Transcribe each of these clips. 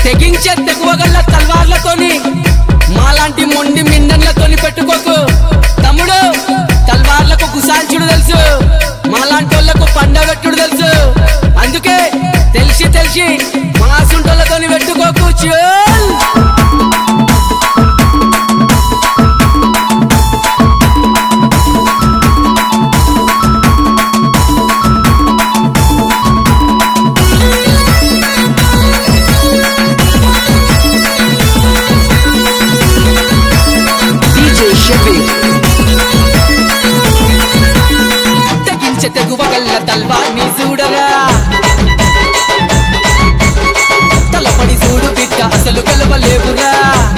తెగించే తెగువగల్ల తల్వార్లతోని మాలాంటి మొండి మిండన్లతోని పెట్టుకోకు తమ్ముడు తల్వార్లకు కుసాంచుడు తెలుసు మాలాంటి వాళ్ళకు పండబెట్టుడు తెలుసు అందుకే తెలిసి తెలిసి మాసుంటోళ్ళతోని పెట్టుకోకు చోల్ DJ Shafiq. తెగించే తెగువగల్ల తల్వార్ని చూడరా తలపడి చూడు బిడ్డ అసలు గెలవలేవురా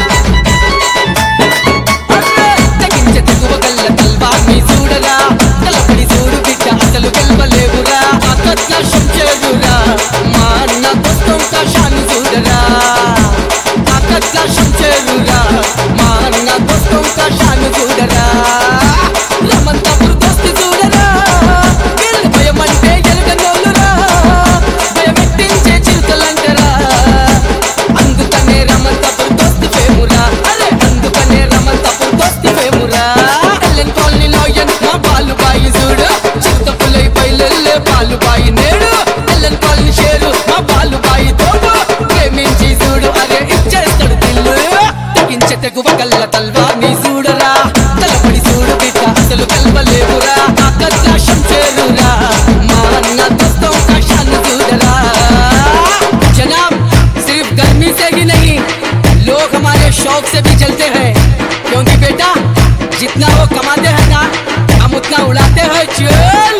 అర్రే! తెగించే తెగువగల్ల తల్వార్ని చూడరా తలపడి చూడు బిడ్డ అసలు గెలవలేవురా ఆకర్షం చేరురా మా అన్న కోసం కాశాన్ని చూడరా ఆకర్షం చేరురా మా అన్న కోసం కాశాన్ని చూడరా రమంతపురు దోస్తి చూడరా వీళ్ళ భయం అంటే ఎలగనోళ్ళురా భయమెట్టించే చిరుతలంటరా అందుకనే రమంతపురు దోస్తి ఫేమురా అరే అందుకనే రమంతపురు దోస్తి ఫేమురా ఎల్లెన్ కాలనీలో ఎన్ మా బాలు బాయి చూడు చిరుత పులై పైలెల్లే బాలు బాయి నేడు ఎల్లెన్ కాలనీ షేరు మా బాలు బాయి తోడు ప్రేమించి చూడు అరే ఇచ్చేస్తాడు దిల్లు తెగించే తెగువ గల్ల తల్వా నీ చూడరా తలపడి చూడు బిడ్డ అసలు కల్పలేవురా ఆకాశం చేరురా మా అన్న దోస్తం కాశాన్ని చూడరా जनाब सिर्फ गर्मी से ही नहीं लोग हमारे शौक से भी चलते हैं क्योंकि बेटा जितना वो कमाते हैं ना हम उतना उड़ाते हैं चल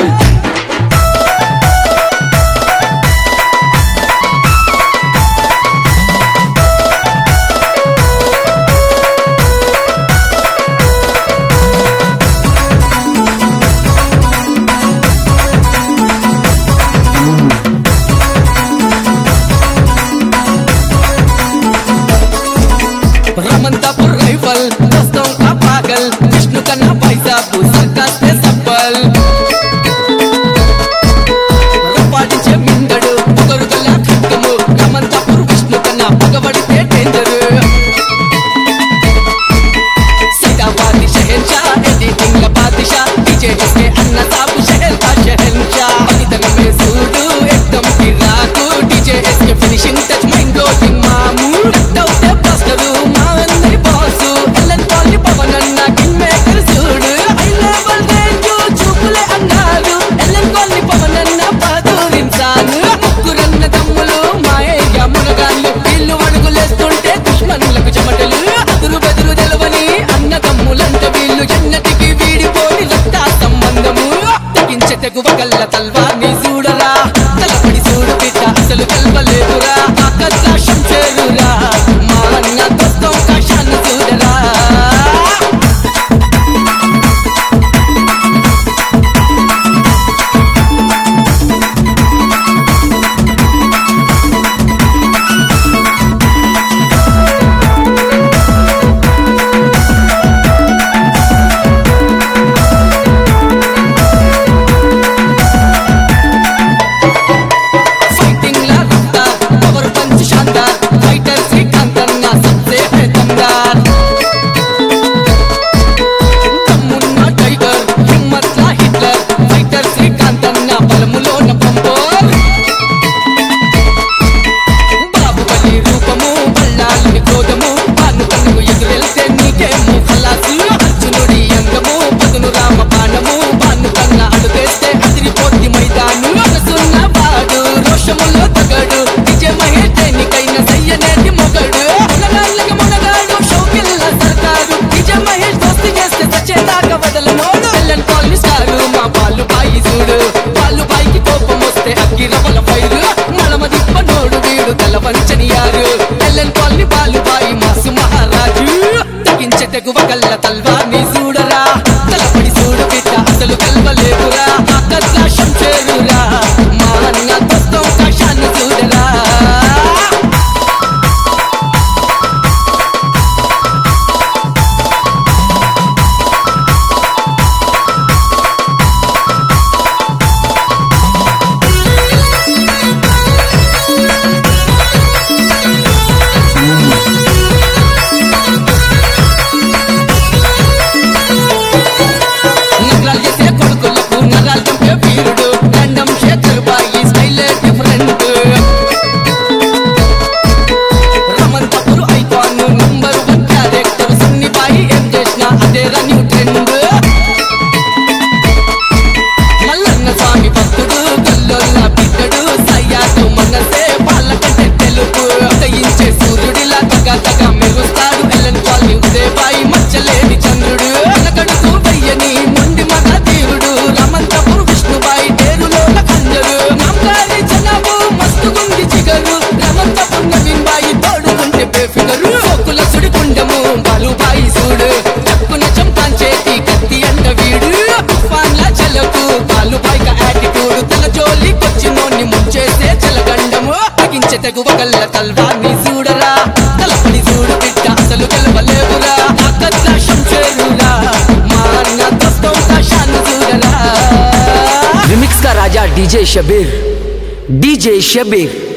కల్వాన్ని చూడరా తలపడి చూడు బిడ్డ అసలు గెలవలేవురా తాకత్ల శంషేరురా మా అన్న దోస్తం కషాను చూడరా रिमिक्स का राजा डीजे शबीर डीजे शबीर